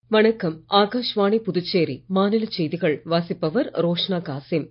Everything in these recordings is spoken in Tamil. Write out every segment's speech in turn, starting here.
வணக்கம் ஆகாஷ்வாணி புதுச்சேரி மாநிலச் செய்திகள் வாசிப்பவர் ரோஷ்னா காசிம்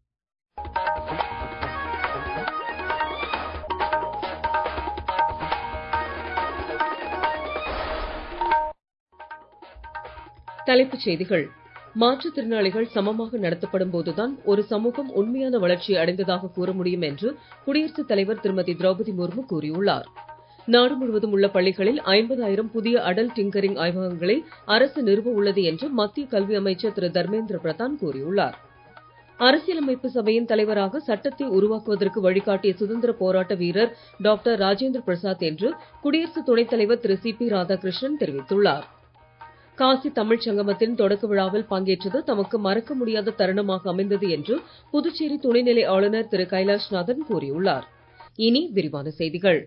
தலைப்புச் செய்திகள் மாற்றுத் திறனாளிகள் சமமாக நடத்தப்படும் போதுதான் ஒரு சமூகம் உண்மையான வளர்ச்சியை அடைந்ததாக கூற முடியும் என்று குடியரசுத் தலைவர் திருமதி திரௌபதி முர்மு கூறியுள்ளார் நாடு முழுவதும் உள்ள பள்ளிகளில் ஐம்பதாயிரம் புதிய அடல் டிங்கரிங் ஆய்வகங்களை அரசு நிறுவ உள்ளது என்று மத்திய கல்வி அமைச்சர் திரு தர்மேந்திர பிரதான் கூறியுள்ளார் அரசியலமைப்பு சபையின் தலைவராக சட்டத்தை உருவாக்குவதற்கு வழிகாட்டிய சுதந்திர போராட்ட வீரர் டாக்டர் ராஜேந்திர பிரசாத் என்று குடியரசு துணைத் தலைவர் திரு சி பி ராதாகிருஷ்ணன் தெரிவித்துள்ளார் காசி தமிழ்ச் சங்கமத்தின் தொடக்க விழாவில் பங்கேற்றது தமக்கு மறக்க முடியாத தருணமாக அமைந்தது என்று புதுச்சேரி துணைநிலை ஆளுநர் திரு கைலாஷ்நாதன் கூறியுள்ளார் இனி விரிவான செய்திகள்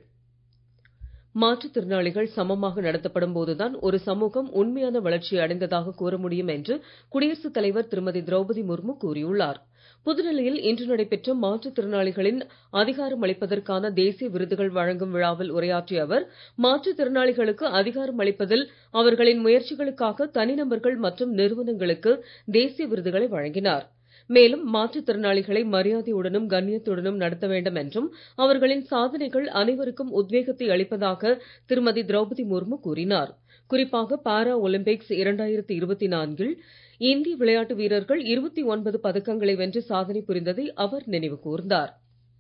மாற்றுத் திறனாளிகள் சமமாக நடத்தப்படும் போதுதான் ஒரு சமூகம் உண்மையான வளர்ச்சியை அடைந்ததாக கூற முடியும் என்று குடியரசுத் தலைவர் திருமதி திரௌபதி முர்மு கூறியுள்ளார் புதுடெல்லியில் இன்று நடைபெற்ற மாற்றுத் திறனாளிகளின் அதிகாரம் அளிப்பதற்கான தேசிய விருதுகள் வழங்கும் விழாவில் உரையாற்றிய அவர் மாற்றுத் திறனாளிகளுக்கு அதிகாரம் அளிப்பதில் அவர்களின் முயற்சிகளுக்காக தனிநபர்கள் மற்றும் நிறுவனங்களுக்கு தேசிய விருதுகளை வழங்கினார் மேலும் மாற்றுத் திறனாளிகளை மரியாதையுடனும் கண்ணியத்துடனும் நடத்த வேண்டும் என்றும் அவர்களின் சாதனைகள் அனைவருக்கும் உத்வேகத்தை அளிப்பதாக திருமதி திரௌபதி முர்மு கூறினார் குறிப்பாக பாரா ஒலிம்பிக்ஸ் இரண்டாயிரத்தி இருபத்தி நான்கில் இந்திய விளையாட்டு வீரர்கள் இருபத்தி ஒன்பது பதக்கங்களை வென்று சாதனை புரிந்ததை அவர் நினைவு கூர்ந்தார்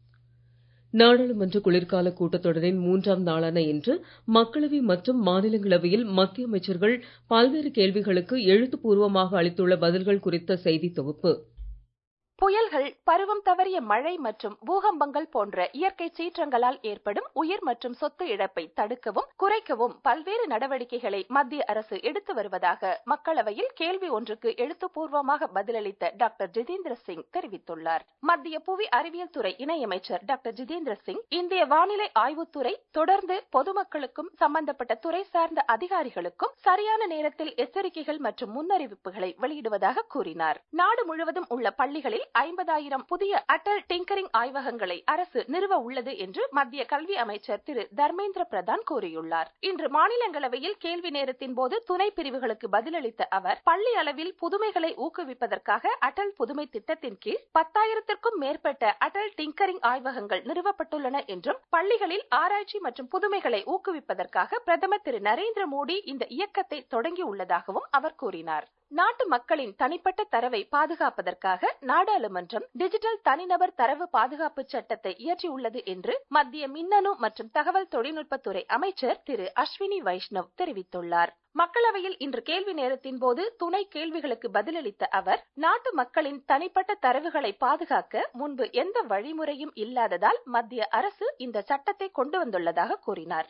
நாடாளுமன்ற குளிர்கால கூட்டத்தொடரின் மூன்றாம் நாளான இன்று மக்களவை மற்றும் மாநிலங்களவையில் மத்திய அமைச்சர்கள் பல்வேறு கேள்விகளுக்கு எழுத்துப்பூர்வமாக அளித்துள்ள பதில்கள் குறித்த செய்தி தொகுப்பு புயல்கள் பருவம் தவறிய மழை மற்றும் பூகம்பங்கள் போன்ற இயற்கை சீற்றங்களால் ஏற்படும் உயிர் மற்றும் சொத்து இழப்பை தடுக்கவும் குறைக்கவும் பல்வேறு நடவடிக்கைகளை மத்திய அரசு எடுத்து வருவதாக மக்களவையில் கேள்வி ஒன்றுக்கு எழுத்துப்பூர்வமாக பதிலளித்த டாக்டர் ஜிதேந்திர சிங் தெரிவித்துள்ளார் மத்திய புவி அறிவியல் துறை இணையமைச்சர் டாக்டர் ஜிதேந்திர சிங் இந்திய வானிலை ஆய்வுத்துறை தொடர்ந்து பொதுமக்களுக்கும் சம்பந்தப்பட்ட துறை சார்ந்த அதிகாரிகளுக்கும் சரியான நேரத்தில் எச்சரிக்கைகள் மற்றும் முன்னறிவிப்புகளை வெளியிடுவதாக கூறினார் நாடு முழுவதும் உள்ள பள்ளிகளில் ஐம்பதாயிரம் புதிய அடல் டிங்கரிங் ஆய்வகங்களை அரசு நிறுவ உள்ளது என்று மத்திய கல்வி அமைச்சர் திரு தர்மேந்திர பிரதான் கூறியுள்ளார் இன்று மாநிலங்களவையில் கேள்வி நேரத்தின் போது துணை பிரிவுகளுக்கு பதிலளித்த அவர் பள்ளி அளவில் புதுமைகளை ஊக்குவிப்பதற்காக அடல் புதுமை திட்டத்தின் கீழ் பத்தாயிரத்திற்கும் மேற்பட்ட அடல் டிங்கரிங் ஆய்வகங்கள் நிறுவப்பட்டுள்ளன என்றும் பள்ளிகளில் ஆராய்ச்சி மற்றும் புதுமைகளை ஊக்குவிப்பதற்காக பிரதமர் திரு நரேந்திர மோடி இந்த இயக்கத்தை தொடங்கி உள்ளதாகவும் அவர் கூறினார் நாட்டு மக்களின் தனிப்பட்ட தரவை பாதுகாப்பதற்காக நாடாளுமன்றம் டிஜிட்டல் தனிநபர் தரவு பாதுகாப்பு சட்டத்தை இயற்றியுள்ளது என்று மத்திய மின்னணு மற்றும் தகவல் தொழில்நுட்பத்துறை அமைச்சர் திரு அஸ்வினி வைஷ்ணவ் தெரிவித்துள்ளார் மக்களவையில் இன்று கேள்வி நேரத்தின் போது துணை கேள்விகளுக்கு பதிலளித்த அவர் நாட்டு மக்களின் தனிப்பட்ட தரவுகளை பாதுகாக்க முன்பு எந்த வழிமுறையும் இல்லாததால் மத்திய அரசு இந்த சட்டத்தை கொண்டு வந்துள்ளதாக கூறினார்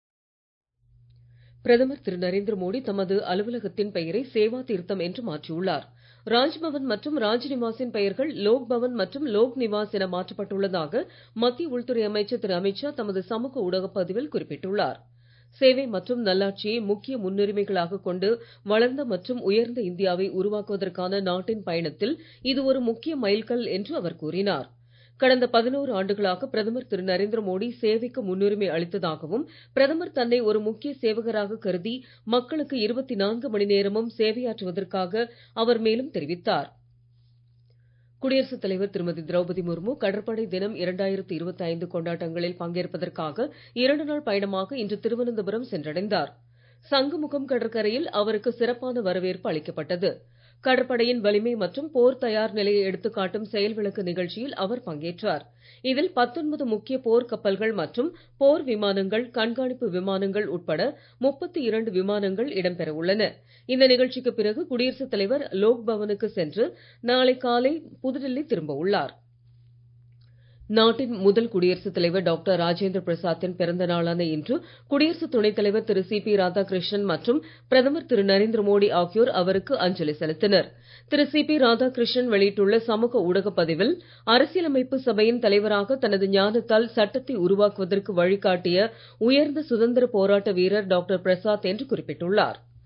பிரதமர் திரு நரேந்திர மோடி தமது அலுவலகத்தின் பெயரை சேவா தீர்த்தம் என்று மாற்றியுள்ளார் ராஜ்பவன் மற்றும் ராஜ்நிவாசின் பெயர்கள் லோக் பவன் மற்றும் லோக் நிவாஸ் என மாற்றப்பட்டுள்ளதாக மத்திய உள்துறை அமைச்சர் திரு அமித்ஷா தமது சமூக ஊடகப் பதிவில் குறிப்பிட்டுள்ளார் சேவை மற்றும் நல்லாட்சியை முக்கிய முன்னுரிமைகளாக கொண்டு வளர்ந்த மற்றும் உயர்ந்த இந்தியாவை உருவாக்குவதற்கான நாட்டின் பயணத்தில் இது ஒரு முக்கிய மைல்கல் என்று அவர் கூறினார் கடந்த பதினோரு ஆண்டுகளாக பிரதமர் திரு நரேந்திர மோடி சேவைக்கு முன்னுரிமை அளித்ததாகவும் பிரதமர் தன்னை ஒரு முக்கிய சேவகராக கருதி மக்களுக்கு இருபத்தி நான்கு மணி நேரமும் சேவையாற்றுவதற்காக அவர் மேலும் தெரிவித்தார் குடியரசுத் தலைவர் திருமதி திரௌபதி முர்மு கடற்படை தினம் இரண்டாயிரத்தி இருபத்தி ஐந்து கொண்டாட்டங்களில் பங்கேற்பதற்காக இரண்டு நாள் பயணமாக இன்று திருவனந்தபுரம் சென்றடைந்தார் சங்குமுகம் கடற்கரையில் அவருக்கு சிறப்பான வரவேற்பு அளிக்கப்பட்டது கடற்படையின் வலிமை மற்றும் போர் தயார் நிலையை எடுத்துக்காட்டும் செயல் விளக்கு நிகழ்ச்சியில் அவர் பங்கேற்றார் இதில் பத்தொன்பது முக்கிய போர் கப்பல்கள் மற்றும் போர் விமானங்கள் கண்காணிப்பு விமானங்கள் உட்பட முப்பத்தி இரண்டு விமானங்கள் இடம்பெற உள்ளன இந்த நிகழ்ச்சிக்கு பிறகு குடியரசுத் தலைவர் லோக் பவனுக்கு சென்று நாளை காலை புதுடெல்லி திரும்ப உள்ளார் நாட்டின் முதல் குடியரசுத் தலைவர் டாக்டர் ராஜேந்திர பிரசாத்தின் பிறந்த நாளான இன்று குடியரசு துணைத் தலைவர் திரு சி பி ராதாகிருஷ்ணன் மற்றும் பிரதமர் திரு நரேந்திர மோடி ஆகியோர் அவருக்கு அஞ்சலி செலுத்தினர் திரு சி பி ராதாகிருஷ்ணன் வெளியிட்டுள்ள சமூக ஊடகப் பதிவில் அரசியலமைப்பு சபையின் தலைவராக தனது ஞானத்தால் சட்டத்தை உருவாக்குவதற்கு வழிகாட்டிய உயர்ந்த சுதந்திர போராட்ட வீரர் டாக்டர் பிரசாத் என்று குறிப்பிட்டுள்ளார்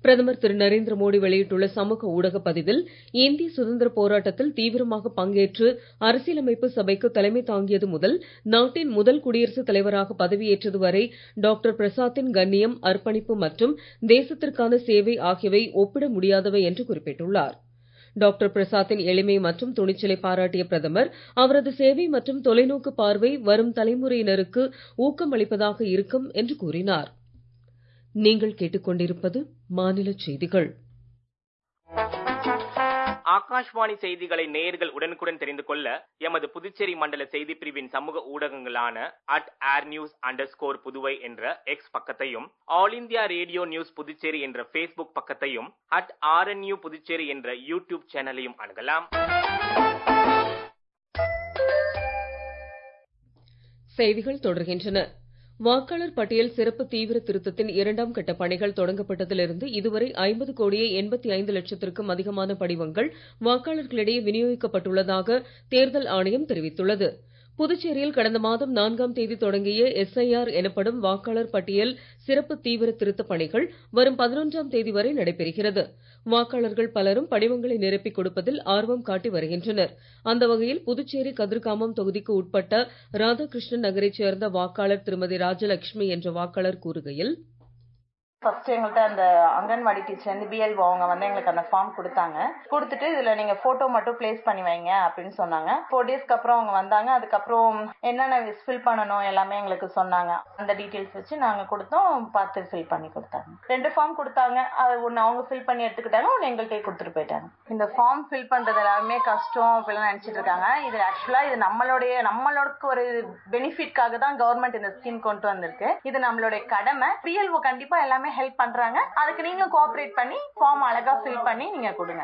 பிரதமர் திரு நரேந்திர மோடி வெளியிட்டுள்ள சமூக ஊடக பதிவில் இந்திய சுதந்திர போராட்டத்தில் தீவிரமாக பங்கேற்று அரசியலமைப்பு சபைக்கு தலைமை தாங்கியது முதல் நாட்டின் முதல் குடியரசுத் தலைவராக பதவியேற்றது வரை டாக்டர் பிரசாத்தின் கண்ணியம் அர்ப்பணிப்பு மற்றும் தேசத்திற்கான சேவை ஆகியவை ஒப்பிட முடியாதவை என்று குறிப்பிட்டுள்ளார் டாக்டர் பிரசாத்தின் எளிமை மற்றும் துணிச்சலை பாராட்டிய பிரதமர் அவரது சேவை மற்றும் தொலைநோக்கு பார்வை வரும் தலைமுறையினருக்கு ஊக்கமளிப்பதாக இருக்கும் என்று கூறினார் நீங்கள் கேட்டுக்கொண்டிருப்பது மாநில செய்திகள் ஆகாஷ்வாணி செய்திகளை நேயர்கள் உடனுக்குடன் தெரிந்து கொள்ள எமது புதுச்சேரி மண்டல செய்தி பிரிவின் சமூக ஊடகங்களான at air news under score Puduvai என்ற எக்ஸ் பக்கத்தையும் All India Radio news Puducherry என்ற பேஸ்புக் பக்கத்தையும் அட் ஆர்என்யூ புதுச்சேரி என்ற யூடியூப் சேனலையும் அணுகலாம் செய்திகள் தொடர்கின்றன வாக்காளர் பட்டியல் சிறப்பு தீவிர திருத்தத்தின் இரண்டாம் கட்ட பணிகள் தொடங்கப்பட்டதிலிருந்து இதுவரை ஐம்பது கோடியே எண்பத்தி ஐந்து லட்சத்திற்கும் அதிகமான படிவங்கள் வாக்காளர்களிடையே விநியோகிக்கப்பட்டுள்ளதாக தேர்தல் ஆணையம் தெரிவித்துள்ளது புதுச்சேரியில் கடந்த மாதம் நான்காம் தேதி தொடங்கிய எஸ்ஐஆர் எனப்படும் வாக்காளர் பட்டியல் சிறப்பு தீவிர திருத்தப் பணிகள் வரும் பதினொன்றாம் தேதி வரை நடைபெறுகிறது வாக்காளர்கள் பலரும் படிவங்களை நிரப்பிக் கொடுப்பதில் ஆர்வம் காட்டி வருகின்றனர் அந்த வகையில் புதுச்சேரி கதிர்காமம் தொகுதிக்கு உட்பட்ட ராதாகிருஷ்ணன் நகரைச் சேர்ந்த வாக்காளர் திருமதி ராஜலட்சுமி என்ற வாக்காளர் கூறுகையில் ஃபர்ஸ்ட் எங்கள்கிட்ட அந்த அங்கன்வாடி டீச்சர் வந்து பிஎல்ஓ அவங்க வந்து எங்களுக்கு அந்த ஃபார்ம் கொடுத்தாங்க கொடுத்துட்டு இதுல நீங்க போட்டோ மட்டும் பிளேஸ் பண்ணி வைங்க அப்படின்னு சொன்னாங்க ஃபோர் டேஸ்க்கு அப்புறம் அவங்க வந்தாங்க அதுக்கப்புறம் என்னென்ன ஃபில் பண்ணணும் எல்லாமே எங்களுக்கு சொன்னாங்க அந்த டீட்டெயில்ஸ் வச்சு நாங்க கொடுத்தோம் பார்த்து ஃபில் பண்ணி கொடுத்தாங்க ரெண்டு ஃபார்ம் கொடுத்தாங்க அது ஒன்னு அவங்க ஃபில் பண்ணி எடுத்துக்கிட்டாங்க ஒன்னு எங்கள்கிட்ட கொடுத்துட்டு போயிட்டாங்க இந்த ஃபார்ம் ஃபில் பண்றது எல்லாருமே கஷ்டம் அப்படிலாம் நினைச்சிட்டு இருக்காங்க இது ஆக்சுவலா இது நம்மளுடைய நம்மளோட ஒரு பெனிஃபிட்காக தான் கவர்மெண்ட் இந்த ஸ்கீம் கொண்டு வந்திருக்கு இது நம்மளுடைய கடமை பிஎல்ஓ கண்டிப்பா எல்லாமே ஹெல்ப் பண்றாங்க அதுக்கு நீங்க கோஆபரேட் பண்ணி ஃபார்ம் அழகா ஃபில் பண்ணி நீங்க கொடுங்க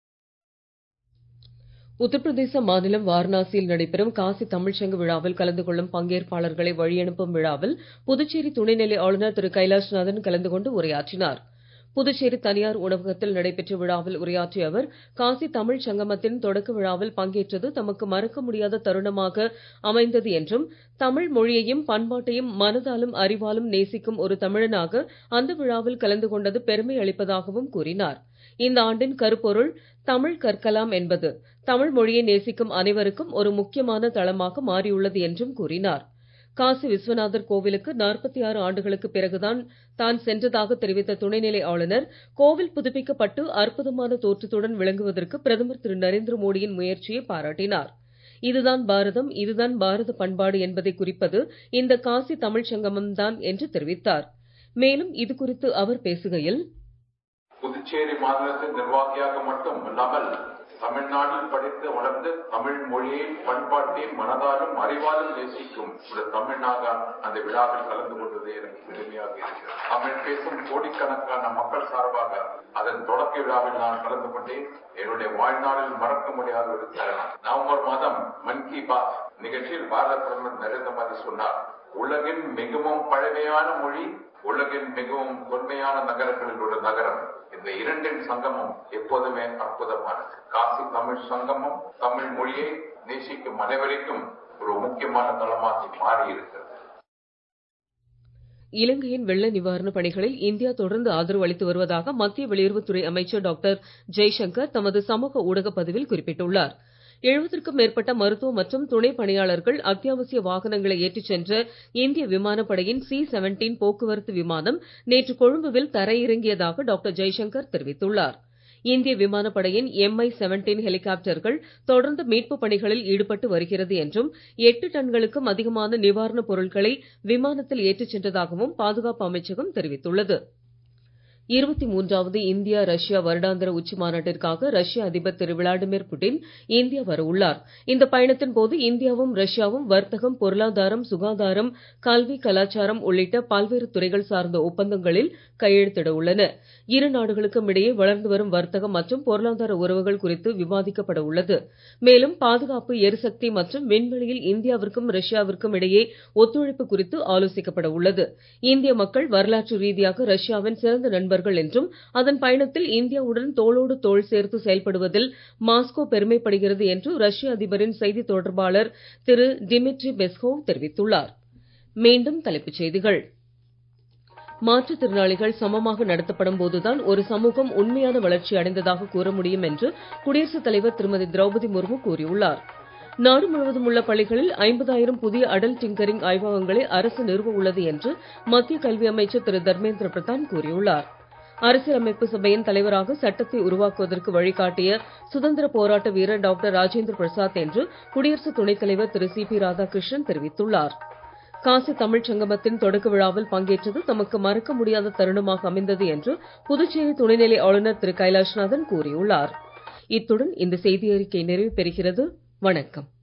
உத்தரப்பிரதேச மாநிலம் வாரணாசியில் நடைபெறும் காசி தமிழ்ச்சங்க விழாவில் கலந்து கொள்ளும் பங்கேற்பாளர்களை வழியனுப்பும் விழாவில் புதுச்சேரி துணைநிலை ஆளுநர் திரு கைலாஷ்நாதன் கலந்து கொண்டு உரையாற்றினார் புதுச்சேரி தனியார் உணவகத்தில் நடைபெற்ற விழாவில் உரையாற்றிய அவர் காசி தமிழ் சங்கமத்தின் தொடக்க விழாவில் பங்கேற்றது தமக்கு மறக்க முடியாத தருணமாக அமைந்தது என்றும் தமிழ் மொழியையும் பண்பாட்டையும் மனதாலும் அறிவாலும் நேசிக்கும் ஒரு தமிழனாக அந்த விழாவில் கலந்து கொண்டது பெருமை அளிப்பதாகவும் கூறினார் இந்த ஆண்டின் கருப்பொருள் தமிழ் கற்கலாம் என்பது தமிழ் மொழியை நேசிக்கும் அனைவருக்கும் ஒரு முக்கியமான தளமாக மாறியுள்ளது என்றும் கூறினார் காசி விஸ்வநாதர் கோவிலுக்கு நாற்பத்தி ஆறு ஆண்டுகளுக்கு பிறகுதான் தான் சென்றதாக தெரிவித்த துணைநிலை ஆளுநர் கோவில் புதுப்பிக்கப்பட்டு அற்புதமான தோற்றத்துடன் விளங்குவதற்கு பிரதமர் திரு நரேந்திர மோடியின் முயற்சியை பாராட்டினார் இதுதான் பாரதம் இதுதான் பாரத பண்பாடு என்பதை குறிப்பது இந்த காசி தமிழ் சங்கமம் தான் என்று தெரிவித்தார் மேலும் இது குறித்து அவர் பேசுகையில் புதுச்சேரி மாநிலத்தின் நிர்வாகியாக மட்டும் இல்லாமல் தமிழ்நாட்டில் படித்து வளர்ந்து தமிழ் மொழியை பண்பாட்டையும் மனதாலும் அறிவாலும் நேசிக்கும் ஒரு தமிழனாக அந்த விழாவில் கலந்து கொண்டது எனக்கு பெருமையாக இருக்கிறது தமிழ் பேசும் கோடிக்கணக்கான மக்கள் சார்பாக அதன் தொடக்க விழாவில் நான் கலந்து கொண்டேன் என்னுடைய வாழ்நாளில் மறக்க முடியாத ஒரு தருணம் நவம்பர் மாதம் மன் கி பாத் நிகழ்ச்சியில் பாரத பிரதமர் நரேந்திர மோடி சொன்னார் உலகின் மிகவும் பழமையான மொழி உலகின் மிகவும் தொன்மையான நகரங்களில் ஒரு நகரம் இந்த இரண்டின் சங்கமம் எப்போதுமே அற்புதமானது காசி தமிழ் சங்கமம் தமிழ் மொழியை நேசிக்கும் அனைவருக்கும் ஒரு முக்கியமான தளமாக மாறி இருக்கிறது இலங்கையின் வெள்ள நிவாரணப் பணிகளில் இந்தியா தொடர்ந்து ஆதரவு அளித்து வருவதாக மத்திய வெளியுறவுத்துறை அமைச்சர் டாக்டர் ஜெய்சங்கர் தமது சமூக ஊடக பதிவில் குறிப்பிட்டுள்ளார் எழுபதற்கும் மேற்பட்ட மருத்துவ மற்றும் துணை பணியாளர்கள் அத்தியாவசிய வாகனங்களை ஏற்றிச் சென்ற இந்திய விமானப்படையின் சி செவன்டீன் போக்குவரத்து விமானம் நேற்று கொழும்புவில் தரையிறங்கியதாக டாக்டர் ஜெய்சங்கர் தெரிவித்துள்ளார் இந்திய விமானப்படையின் எம்ஐ செவன்டீன் ஹெலிகாப்டர்கள் தொடர்ந்து மீட்புப் பணிகளில் ஈடுபட்டு வருகிறது என்றும் எட்டு டன்களுக்கும் அதிகமான நிவாரணப் பொருட்களை விமானத்தில் ஏற்றிச் சென்றதாகவும் பாதுகாப்பு அமைச்சகம் தெரிவித்துள்ளது இருபத்தி மூன்றாவது இந்தியா ரஷ்யா வருடாந்திர உச்சி மாநாட்டிற்காக ரஷ்ய அதிபர் திரு விளாடிமிர் புட்டின் இந்தியா வர உள்ளார் இந்த பயணத்தின் போது இந்தியாவும் ரஷ்யாவும் வர்த்தகம் பொருளாதாரம் சுகாதாரம் கல்வி கலாச்சாரம் உள்ளிட்ட பல்வேறு துறைகள் சார்ந்த ஒப்பந்தங்களில் கையெழுத்திட உள்ளன இரு நாடுகளுக்கும் இடையே வளர்ந்து வரும் வர்த்தகம் மற்றும் பொருளாதார உறவுகள் குறித்து விவாதிக்கப்பட உள்ளது மேலும் பாதுகாப்பு எரிசக்தி மற்றும் விண்வெளியில் இந்தியாவிற்கும் ரஷ்யாவிற்கும் இடையே ஒத்துழைப்பு குறித்து ஆலோசிக்கப்பட உள்ளது இந்திய மக்கள் வரலாற்று ரீதியாக ரஷ்யாவின் சிறந்த நண்பர்கள் என்றும் அதன் பயணத்தில் இந்தியாவுடன் தோளோடு தோள் சேர்த்து செயல்படுவதில் மாஸ்கோ பெருமைப்படுகிறது என்று ரஷ்ய அதிபரின் செய்தி தொடர்பாளர் திரு டிமிட்ரி பெஸ்கோவ் தெரிவித்துள்ளார் மீண்டும் தலைப்புச் செய்திகள் மாற்றுத்திறனாளிகள் சமமாக நடத்தப்படும் போதுதான் ஒரு சமூகம் உண்மையான வளர்ச்சி அடைந்ததாக கூற முடியும் என்று குடியரசுத் தலைவர் திருமதி திரௌபதி முர்மு கூறியுள்ளார் நாடு முழுவதும் உள்ள பள்ளிகளில் ஐம்பதாயிரம் புதிய அடல் டிங்கரிங் ஆய்வகங்களை அரசு நிறுவ உள்ளது என்று மத்திய கல்வி அமைச்சர் திரு தர்மேந்திர பிரதான் கூறியுள்ளார் அரசியலமைப்பு சபையின் தலைவராக சட்டத்தை உருவாக்குவதற்கு வழிகாட்டிய சுதந்திர போராட்ட வீரர் டாக்டர் ராஜேந்திர பிரசாத் என்று குடியரசு துணைத் தலைவர் திரு சி பி ராதாகிருஷ்ணன் தெரிவித்துள்ளார் காசி தமிழ்ச் சங்கமத்தின் தொடக்க விழாவில் பங்கேற்றது தமக்கு மறக்க முடியாத தருணமாக அமைந்தது என்று புதுச்சேரி துணைநிலை ஆளுநர் திரு கைலாஷ்நாதன் கூறியுள்ளார் இத்துடன் இந்த செய்தி அறிக்கை நிறைவு பெறுகிறது வணக்கம்